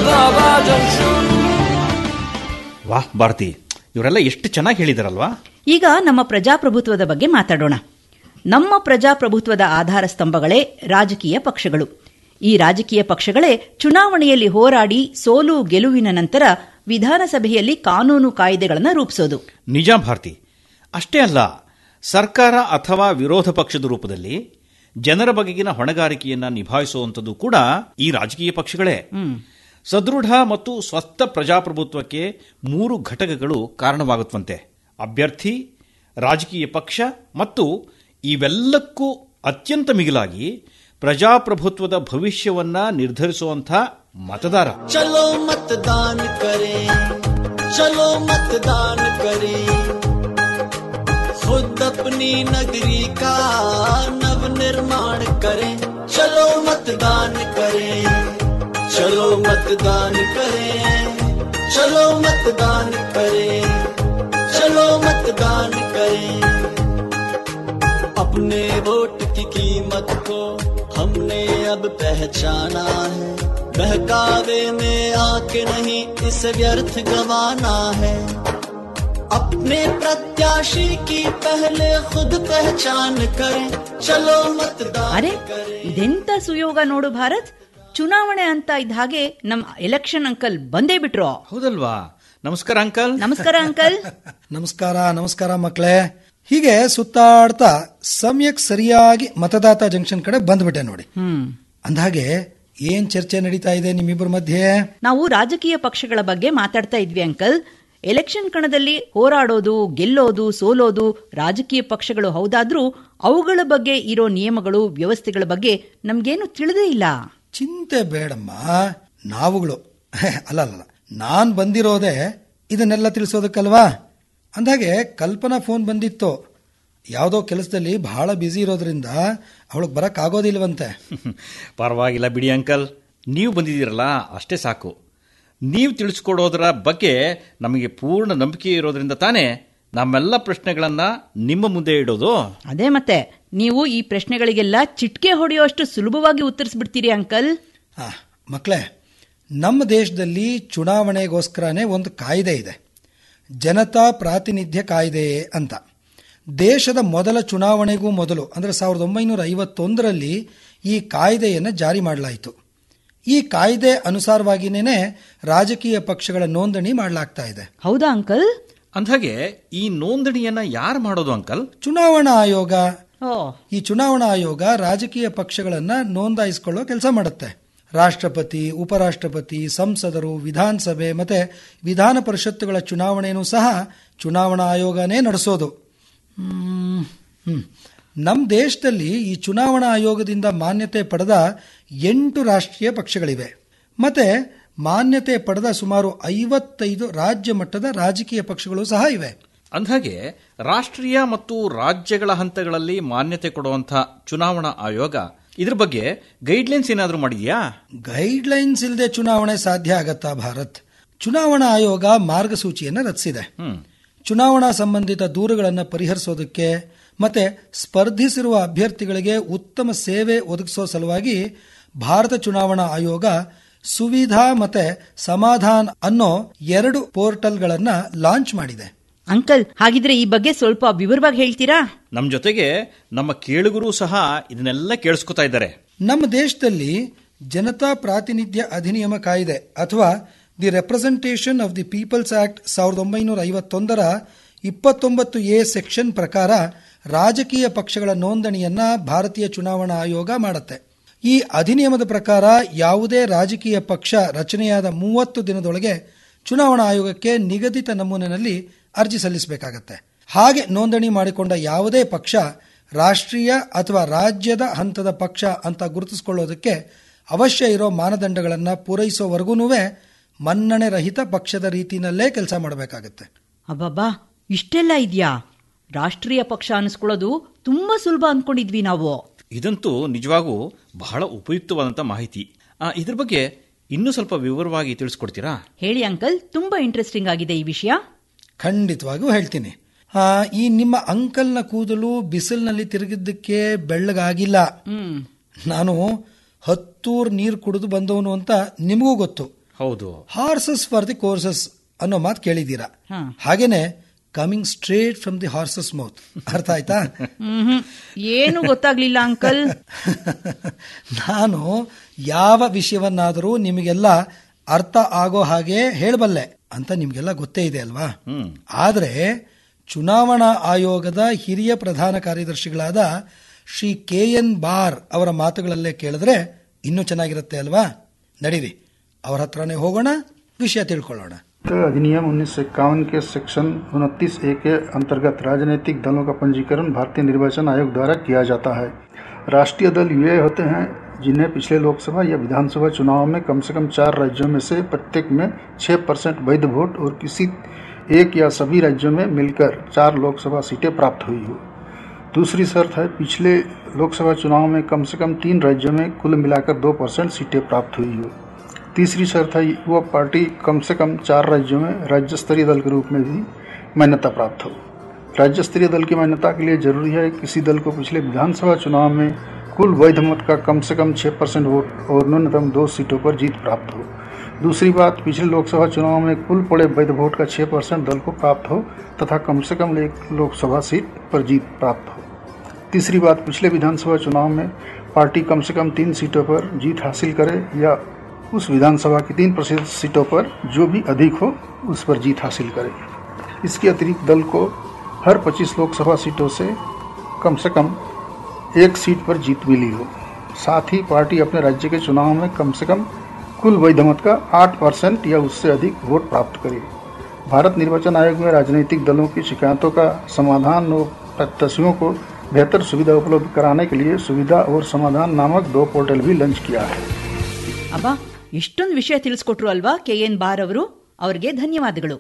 ವಾಹ್ ಭಾರತಿ ಇವರೆಲ್ಲ ಎಷ್ಟು ಚೆನ್ನಾಗಿ ಹೇಳಿದಾರಲ್ವಾ ಈಗ ನಮ್ಮ ಪ್ರಜಾಪ್ರಭುತ್ವದ ಬಗ್ಗೆ ಮಾತಾಡೋಣ ನಮ್ಮ ಪ್ರಜಾಪ್ರಭುತ್ವದ ಆಧಾರ ಸ್ತಂಭಗಳೇ ರಾಜಕೀಯ ಪಕ್ಷಗಳು ಈ ರಾಜಕೀಯ ಪಕ್ಷಗಳೇ ಚುನಾವಣೆಯಲ್ಲಿ ಹೋರಾಡಿ ಸೋಲು ಗೆಲುವಿನ ನಂತರ ವಿಧಾನಸಭೆಯಲ್ಲಿ ಕಾನೂನು ಕಾಯ್ದೆಗಳನ್ನು ರೂಪಿಸೋದು ನಿಜ ಭಾರತಿ ಅಷ್ಟೇ ಅಲ್ಲ ಸರ್ಕಾರ ಅಥವಾ ವಿರೋಧ ಪಕ್ಷದ ರೂಪದಲ್ಲಿ ಜನರ ಬಗೆಗಿನ ಹೊಣೆಗಾರಿಕೆಯನ್ನ ನಿಭಾಯಿಸುವಂಥದ್ದು ಕೂಡ ಈ ರಾಜಕೀಯ ಪಕ್ಷಗಳೇ ಸದೃಢ ಮತ್ತು ಸ್ವಸ್ಥ ಪ್ರಜಾಪ್ರಭುತ್ವಕ್ಕೆ ಮೂರು ಘಟಕಗಳು ಕಾರಣವಾಗುತ್ತವಂತೆ ಅಭ್ಯರ್ಥಿ ರಾಜಕೀಯ ಪಕ್ಷ ಮತ್ತು ಇವೆಲ್ಲಕ್ಕೂ ಅತ್ಯಂತ ಮಿಗಿಲಾಗಿ ಪ್ರಜಾಪ್ರಭುತ್ವದ ಭವಿಷ್ಯವನ್ನ ನಿರ್ಧರಿಸುವಂಥ ಮತದಾರ चलो मतदान करें चलो मतदान करें खुद अपनी नगरी का नव निर्माण करें चलो मतदान करें चलो मतदान करें चलो मतदान करें चलो मतदान करें अपने वोट की कीमत को हमने अब पहचाना है बहकावे में आके नहीं इसे व्यर्थ गवाना है अपने प्रत्याशी की पहले खुद पहचान करें चलो मतदान ಅರೆ ಇದೆಂತ ಸುಯೋಗ ನೋಡು ಭಾರತ್ ಚುನಾವಣೆ ಅಂತ ಇದ್ದ ಹಾಗೆ ನಮ್ ಎಲೆಕ್ಷನ್ ಅಂಕಲ್ ಬಂದೇ ಬಿಟ್ರು ಹೌದಲ್ವಾ ನಮಸ್ಕಾರ ಅಂಕಲ್ ನಮಸ್ಕಾರ ಅಂಕಲ್ ನಮಸ್ಕಾರ ನಮಸ್ಕಾರ ಮಕ್ಕಳೇ ಹೀಗೆ ಸುತ್ತಾಡ್ತಾ ಸಮಯಕ್ಕೆ ಸರಿಯಾಗಿ ಮತದಾತ ಜಂಕ್ಷನ್ ಕಡೆ ಬಂದ್ಬಿಟ್ಟೆ ನೋಡಿ ಹ್ಮ್ ಅಂದಹಾಗೆ ಏನ್ ಚರ್ಚೆ ನಡೀತಾ ಇದೆ ನಿಮ್ಮಿಬ್ಬರ ಮಧ್ಯೆ ನಾವು ರಾಜಕೀಯ ಪಕ್ಷಗಳ ಬಗ್ಗೆ ಮಾತಾಡ್ತಾ ಇದ್ವಿ ಅಂಕಲ್ ಎಲೆಕ್ಷನ್ ಕಣದಲ್ಲಿ ಹೋರಾಡೋದು ಗೆಲ್ಲೋದು ಸೋಲೋದು ರಾಜಕೀಯ ಪಕ್ಷಗಳು ಹೌದಾದ್ರೂ ಅವುಗಳ ಬಗ್ಗೆ ಇರೋ ನಿಯಮಗಳು ವ್ಯವಸ್ಥೆಗಳ ಬಗ್ಗೆ ನಮ್ಗೇನು ತಿಳಿದೇ ಇಲ್ಲ ಚಿಂತೆ ಬೇಡಮ್ಮ ನಾವುಗಳು ಅಲ್ಲ ಅಲ್ಲ ನಾನ್ ಬಂದಿರೋದೇ ಇದನ್ನೆಲ್ಲ ತಿಳಿಸೋದಕ್ಕಲ್ವಾ ಅಂದಾಗೆ ಕಲ್ಪನಾ ಫೋನ್ ಬಂದಿತ್ತು ಯಾವುದೋ ಕೆಲಸದಲ್ಲಿ ಬಹಳ ಬ್ಯುಸಿ ಇರೋದ್ರಿಂದ ಅವಳಿಗೆ ಬರಕ್ ಆಗೋದಿಲ್ವಂತೆ ಪರವಾಗಿಲ್ಲ ಬಿಡಿ ಅಂಕಲ್ ನೀವು ಬಂದಿದ್ದೀರಲ್ಲ ಅಷ್ಟೇ ಸಾಕು ನೀವು ತಿಳಿಸ್ಕೊಡೋದರ ಬಗ್ಗೆ ನಮಗೆ ಪೂರ್ಣ ನಂಬಿಕೆ ಇರೋದ್ರಿಂದ ತಾನೇ ನಮ್ಮೆಲ್ಲ ಪ್ರಶ್ನೆಗಳನ್ನು ನಿಮ್ಮ ಮುಂದೆ ಇಡೋದು ಅದೇ ಮತ್ತೆ ನೀವು ಈ ಪ್ರಶ್ನೆಗಳಿಗೆಲ್ಲ ಚಿಟ್ಕೆ ಹೊಡೆಯುವಷ್ಟು ಸುಲಭವಾಗಿ ಉತ್ತರಿಸ್ಬಿಡ್ತೀರಿ ಅಂಕಲ್ ಮಕ್ಕಳೇ ನಮ್ಮ ದೇಶದಲ್ಲಿ ಚುನಾವಣೆಗೋಸ್ಕರನೇ ಒಂದು ಕಾಯ್ದೆ ಇದೆ ಜನತಾ ಪ್ರಾತಿನಿಧ್ಯ ಕಾಯ್ದೆ ಅಂತ ದೇಶದ ಮೊದಲ ಚುನಾವಣೆಗೂ ಮೊದಲು ಅಂದರೆ ಸಾವಿರದ ಒಂಬೈನೂರ ಐವತ್ತೊಂದರಲ್ಲಿ ಈ ಕಾಯ್ದೆಯನ್ನು ಜಾರಿ ಮಾಡಲಾಯಿತು ಈ ಕಾಯ್ದೆ ಅನುಸಾರವಾಗಿನೇ ರಾಜಕೀಯ ಪಕ್ಷಗಳ ನೋಂದಣಿ ಮಾಡಲಾಗ್ತಾ ಇದೆ ಹೌದಾ ಅಂಕಲ್ ಅಂದ್ಹಾಗೆ ಈ ನೋಂದಣಿಯನ್ನ ಯಾರು ಮಾಡೋದು ಅಂಕಲ್ ಚುನಾವಣಾ ಆಯೋಗ ಓ ಈ ಚುನಾವಣಾ ಆಯೋಗ ರಾಜಕೀಯ ಪಕ್ಷಗಳನ್ನ ನೋಂದಾಯಿಸಿಕೊಳ್ಳೋ ಕೆಲಸ ಮಾಡುತ್ತೆ ರಾಷ್ಟ್ರಪತಿ ಉಪರಾಷ್ಟ್ರಪತಿ ಸಂಸದರು ವಿಧಾನಸಭೆ ಮತ್ತೆ ವಿಧಾನ ಪರಿಷತ್ತುಗಳ ಚುನಾವಣೆಯೂ ಸಹ ಚುನಾವಣಾ ಆಯೋಗನೇ ನಡೆಸೋದು ಹ್ಮ್, ಹ್ಮ್. ನಮ್ಮ ದೇಶದಲ್ಲಿ ಈ ಚುನಾವಣಾ ಆಯೋಗದಿಂದ ಮಾನ್ಯತೆ ಪಡೆದ ಎಂಟು ರಾಷ್ಟ್ರೀಯ ಪಕ್ಷಗಳಿವೆ ಮತ್ತೆ ಮಾನ್ಯತೆ ಪಡೆದ ಸುಮಾರು ಐವತ್ತೈದು ರಾಜ್ಯ ಮಟ್ಟದ ರಾಜಕೀಯ ಪಕ್ಷಗಳು ಸಹ ಇವೆ ಅಂದ್ಹಾಗೆ ರಾಷ್ಟ್ರೀಯ ಮತ್ತು ರಾಜ್ಯಗಳ ಹಂತಗಳಲ್ಲಿ ಮಾನ್ಯತೆ ಕೊಡುವಂಥ ಚುನಾವಣಾ ಆಯೋಗ ಇದ್ರ ಬಗ್ಗೆ ಗೈಡ್ಲೈನ್ಸ್ ಏನಾದರೂ ಮಾಡಿದ್ಯಾ ಗೈಡ್ಲೈನ್ಸ್ ಇಲ್ಲದೆ ಚುನಾವಣೆ ಸಾಧ್ಯ ಆಗತ್ತಾ ಭಾರತ್ ಚುನಾವಣಾ ಆಯೋಗ ಮಾರ್ಗಸೂಚಿಯನ್ನು ರಚಿಸಿದೆ ಚುನಾವಣಾ ಸಂಬಂಧಿತ ದೂರುಗಳನ್ನು ಪರಿಹರಿಸೋದಕ್ಕೆ ಮತ್ತೆ ಸ್ಪರ್ಧಿಸಿರುವ ಅಭ್ಯರ್ಥಿಗಳಿಗೆ ಉತ್ತಮ ಸೇವೆ ಒದಗಿಸೋ ಸಲುವಾಗಿ ಭಾರತ ಚುನಾವಣಾ ಆಯೋಗ ಸುವಿಧಾ ಮತ್ತೆ ಸಮಾಧಾನ್ ಅನ್ನೋ ಎರಡು ಪೋರ್ಟಲ್ಗಳನ್ನ ಲಾಂಚ್ ಮಾಡಿದೆ ಅಂಕಲ್ ಹಾಗಿದ್ರೆ ಈ ಬಗ್ಗೆ ಸ್ವಲ್ಪ ವಿವರವಾಗಿ ಹೇಳ್ತೀರಾ ನಮ್ಮ ಜೊತೆಗೆ ನಮ್ಮ ಕೇಳುಗರು ಸಹ ಇದನ್ನೆಲ್ಲ ಕೇಳಿಸ್ಕೊತಾ ಇದ್ದಾರೆ ನಮ್ಮ ದೇಶದಲ್ಲಿ ಜನತಾ ಪ್ರಾತಿನಿಧ್ಯ ಅಧಿನಿಯಮ ಕಾಯ್ದೆ ಅಥವಾ the representation of the people's act ಸಾವಿರದ ಒಂಬೈನೂರ ಐವತ್ತೊಂದರ ಇಪ್ಪತ್ತೊಂಬತ್ತು ಎ ಸೆಕ್ಷನ್ ಪ್ರಕಾರ ರಾಜಕೀಯ ಪಕ್ಷಗಳ ನೋಂದಣಿಯನ್ನ ಭಾರತೀಯ ಚುನಾವಣಾ ಆಯೋಗ ಮಾಡುತ್ತೆ ಈ ಅಧಿನಿಯಮದ ಪ್ರಕಾರ ಯಾವುದೇ ರಾಜಕೀಯ ಪಕ್ಷ ರಚನೆಯಾದ ಮೂವತ್ತು ದಿನದೊಳಗೆ ಚುನಾವಣಾ ಆಯೋಗಕ್ಕೆ ನಿಗದಿತ ನಮೂನೆಯಲ್ಲಿ ಅರ್ಜಿ ಸಲ್ಲಿಸಬೇಕಾಗತ್ತೆ ಹಾಗೆ ನೋಂದಣಿ ಮಾಡಿಕೊಂಡ ಯಾವುದೇ ಪಕ್ಷ ರಾಷ್ಟ್ರೀಯ ಅಥವಾ ರಾಜ್ಯದ ಹಂತದ ಪಕ್ಷ ಅಂತ ಗುರುತಿಸಿಕೊಳ್ಳೋದಕ್ಕೆ ಅವಶ್ಯ ಇರೋ ಮಾನದಂಡಗಳನ್ನು ಪೂರೈಸೋವರೆಗೂ ಮನ್ನಣೆ ರಹಿತ ಪಕ್ಷದ ರೀತಿನಲ್ಲೇ ಕೆಲಸ ಮಾಡಬೇಕಾಗತ್ತೆ ಅಬ್ಬಬ್ಬಾ ಇಷ್ಟೆಲ್ಲ ಇದೆಯಾ ರಾಷ್ಟ್ರೀಯ ಪಕ್ಷ ಅನಿಸ್ಕೊಳ್ಳೋದು ತುಂಬಾ ಸುಲಭ ಅನ್ಕೊಂಡಿದ್ವಿ ನಾವು ಇದಂತೂ ನಿಜವಾಗೂ ಬಹಳ ಉಪಯುಕ್ತವಾದಂಥ ಮಾಹಿತಿ ಆ, ಇದ್ರ ಬಗ್ಗೆ ಇನ್ನೂ ಸ್ವಲ್ಪ ವಿವರವಾಗಿ ತಿಳಿಸ್ಕೊಡ್ತೀರಾ ಹೇಳಿ ಅಂಕಲ್ ತುಂಬಾ ಇಂಟ್ರೆಸ್ಟಿಂಗ್ ಆಗಿದೆ ಈ ವಿಷಯ ಖಂಡಿತವಾಗಿಯೂ ಹೇಳ್ತೀನಿ ಆ, ಈ ನಿಮ್ಮ ಅಂಕಲ್ನ ಕೂದಲು ಬಿಸಿಲಿನಲ್ಲಿ ತಿರುಗಿದ್ದಕ್ಕೆ ಬೆಳ್ಳಗಾಗಿಲ್ಲ ನಾನು ಹತ್ತೂರ್ ನೀರು ಕುಡಿದು ಬಂದವನು ಅಂತ ನಿಮಗೂ ಗೊತ್ತು ಹೌದು ಹಾರ್ಸಸ್ ಫಾರ್ ದಿ ಕೋರ್ಸಸ್ ಅನ್ನೋ ಮಾತು ಕೇಳಿದ್ದೀರಾ ಹಾಗೇನೆ coming straight from the horse's mouth ಅರ್ಥ ಆಯ್ತಾ ಮ್ಹ್ಮ್. ಏನು ಗೊತ್ತಾಗ್ಲಿಲ್ಲ ಅಂಕಲ್ ನಾನು ಯಾವ ವಿಷಯವನ್ನಾದರೂ ನಿಮಗೆಲ್ಲ ಅರ್ಥ ಆಗೋ ಹಾಗೆ ಹೇಳಬಲ್ಲೆ ಅಂತ ನಿಮಗೆಲ್ಲ ಗೊತ್ತೇ ಇದೆ ಅಲ್ವಾ ಆದರೆ ಚುನಾವಣಾ ಆಯೋಗದ ಹಿರಿಯ ಪ್ರಧಾನ ಕಾರ್ಯದರ್ಶಿಗಳಾದ ಶ್ರೀ ಕೆ ಎನ್ ಬಾರ್ ಅವರ ಮಾತುಗಳಲ್ಲೇ ಕೇಳಿದ್ರೆ ಇನ್ನೂ ಚೆನ್ನಾಗಿರುತ್ತೆ ಅಲ್ವಾ ನಡೀರಿ ಅವ್ರ ಹತ್ರನೇ ಹೋಗೋಣ ವಿಷಯ ತಿಳ್ಕೊಳ್ಳೋಣ अधिनियम उन्नीस सौ इक्यावन के सेक्शन उनतीस ए के अंतर्गत राजनीतिक दलों का पंजीकरण भारतीय निर्वाचन आयोग द्वारा किया जाता है राष्ट्रीय दल वे होते हैं जिन्हें पिछले लोकसभा या विधानसभा चुनाव में कम से कम चार राज्यों में से प्रत्येक में छः परसेंट वैध वोट और किसी एक या सभी राज्यों में मिलकर चार लोकसभा सीटें प्राप्त हुई हो दूसरी शर्त है पिछले लोकसभा चुनाव में कम से कम तीन राज्यों में कुल मिलाकर दो परसेंट सीटें प्राप्त हुई हो तीसरी शर्त है वह पार्टी कम से कम चार राज्यों में राज्य स्तरीय दल के रूप में भी मान्यता प्राप्त हो राज्य स्तरीय दल की मान्यता के लिए जरूरी है किसी दल को पिछले विधानसभा चुनाव में कुल वैध मत का कम से कम छः परसेंट वोट और न्यूनतम दो सीटों पर जीत प्राप्त हो दूसरी बात पिछले लोकसभा चुनाव में कुल पड़े वैध वोट का छः परसेंट दल को प्राप्त हो तथा कम से कम एक लोकसभा सीट पर जीत प्राप्त हो तीसरी बात पिछले विधानसभा चुनाव में पार्टी कम से कम तीन सीटों पर जीत हासिल करे या उस विधानसभा की तीन प्रतिशत सीटों पर जो भी अधिक हो उस पर जीत हासिल करे इसके अतिरिक्त दल को हर 25 लोकसभा सीटों से कम से कम एक सीट पर जीत मिली हो साथ ही पार्टी अपने राज्य के चुनाव में कम से कम कुल वैध मत का 8 परसेंट या उससे अधिक वोट प्राप्त करे भारत निर्वाचन आयोग में राजनीतिक दलों की शिकायतों का समाधान और प्रत्याशियों को बेहतर सुविधा उपलब्ध कराने के लिए सुविधा और समाधान नामक दो पोर्टल भी लॉन्च किया है ಅಬ್ಬಾ ಎಷ್ಟೊಂದು ವಿಷಯ ತಿಳಿಸ್ಕೊಟ್ರು ಅಲ್ವಾ ಕೆ ಎನ್ ಬಾರ್ ಅವರು ಅವರಿಗೆ ಧನ್ಯವಾದಗಳು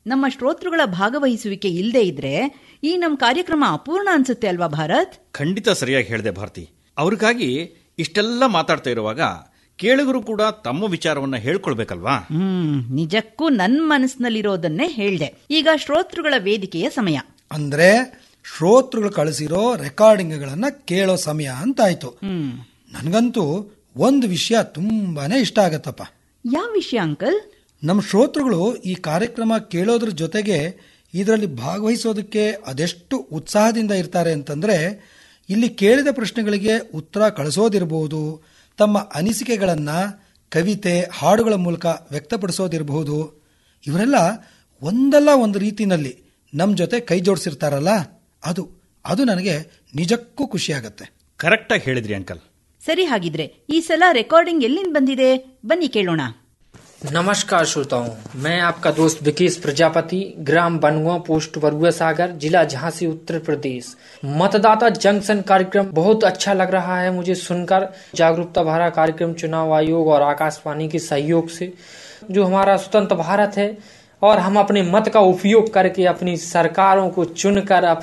ನಮ್ಮ ಶ್ರೋತೃಗಳ ಭಾಗವಹಿಸುವಿಕೆ ಇಲ್ಲದೆ ಇದ್ರೆ ಈ ನಮ್ಮ ಕಾರ್ಯಕ್ರಮ ಅಪೂರ್ಣ ಅನ್ಸುತ್ತೆ ಅಲ್ವಾ ಭಾರತ್ ಖಂಡಿತ ಸರಿಯಾಗಿ ಹೇಳಿದೆ ಭಾರತಿ ಅವ್ರಿಗಾಗಿ ಇಷ್ಟೆಲ್ಲ ಮಾತಾಡ್ತಾ ಇರುವಾಗ ಕೇಳುಗರು ಕೂಡ ತಮ್ಮ ವಿಚಾರವನ್ನ ಹೇಳ್ಕೊಳ್ಬೇಕಲ್ವಾ ಹ್ಮ್ ನಿಜಕ್ಕೂ ನನ್ ಮನಸ್ಸಿನಲ್ಲಿರೋದನ್ನೇ ಹೇಳ್ದೆ ಈಗ ಶ್ರೋತೃಗಳ ವೇದಿಕೆಯ ಸಮಯ ಅಂದ್ರೆ ಶ್ರೋತೃಗಳು ಕಳಿಸಿರೋ ರೆಕಾರ್ಡಿಂಗ್ಗಳನ್ನ ಕೇಳೋ ಸಮಯ ಅಂತಾಯ್ತು ನನಗಂತೂ ಒಂದು ವಿಷಯ ತುಂಬಾನೇ ಇಷ್ಟ ಆಗತ್ತಪ್ಪ ಯಾವ ವಿಷಯ ಅಂಕಲ್ ನಮ್ಮ ಶ್ರೋತೃಗಳು ಈ ಕಾರ್ಯಕ್ರಮ ಕೇಳೋದ್ರ ಜೊತೆಗೆ ಇದರಲ್ಲಿ ಭಾಗವಹಿಸೋದಕ್ಕೆ ಅದೆಷ್ಟು ಉತ್ಸಾಹದಿಂದ ಇರ್ತಾರೆ ಅಂತಂದ್ರೆ ಇಲ್ಲಿ ಕೇಳಿದ ಪ್ರಶ್ನೆಗಳಿಗೆ ಉತ್ತರ ಕಳಿಸೋದಿರಬಹುದು ತಮ್ಮ ಅನಿಸಿಕೆಗಳನ್ನ ಕವಿತೆ ಹಾಡುಗಳ ಮೂಲಕ ವ್ಯಕ್ತಪಡಿಸೋದಿರಬಹುದು ಇವರೆಲ್ಲ ಒಂದಲ್ಲ ಒಂದು ರೀತಿನಲ್ಲಿ ನಮ್ಮ ಜೊತೆ ಕೈ ಜೋಡಿಸಿರ್ತಾರಲ್ಲ ಅದು ಅದು ನನಗೆ ನಿಜಕ್ಕೂ ಖುಷಿಯಾಗತ್ತೆ ಕರೆಕ್ಟಾಗಿ ಹೇಳಿದ್ರಿ ಅಂಕಲ್ ಸರಿ ಹಾಗಿದ್ರೆ ಈ ಸಲ ರೆಕಾರ್ಡಿಂಗ್ ಎಲ್ಲಿಂದ ಬಂದಿದೆ ಬನ್ನಿ ಕೇಳೋಣ नमस्कार श्रोताओं मैं आपका दोस्त विकेश प्रजापति ग्राम बनगुआ पोस्ट बरुआ सागर जिला झांसी उत्तर प्रदेश मतदाता जंक्शन कार्यक्रम बहुत अच्छा लग रहा है मुझे सुनकर जागरूकता भरा कार्यक्रम चुनाव आयोग और आकाशवाणी के सहयोग से जो हमारा स्वतंत्र भारत है और हम अपने मत का उपयोग करके अपनी सरकारों को चुनकर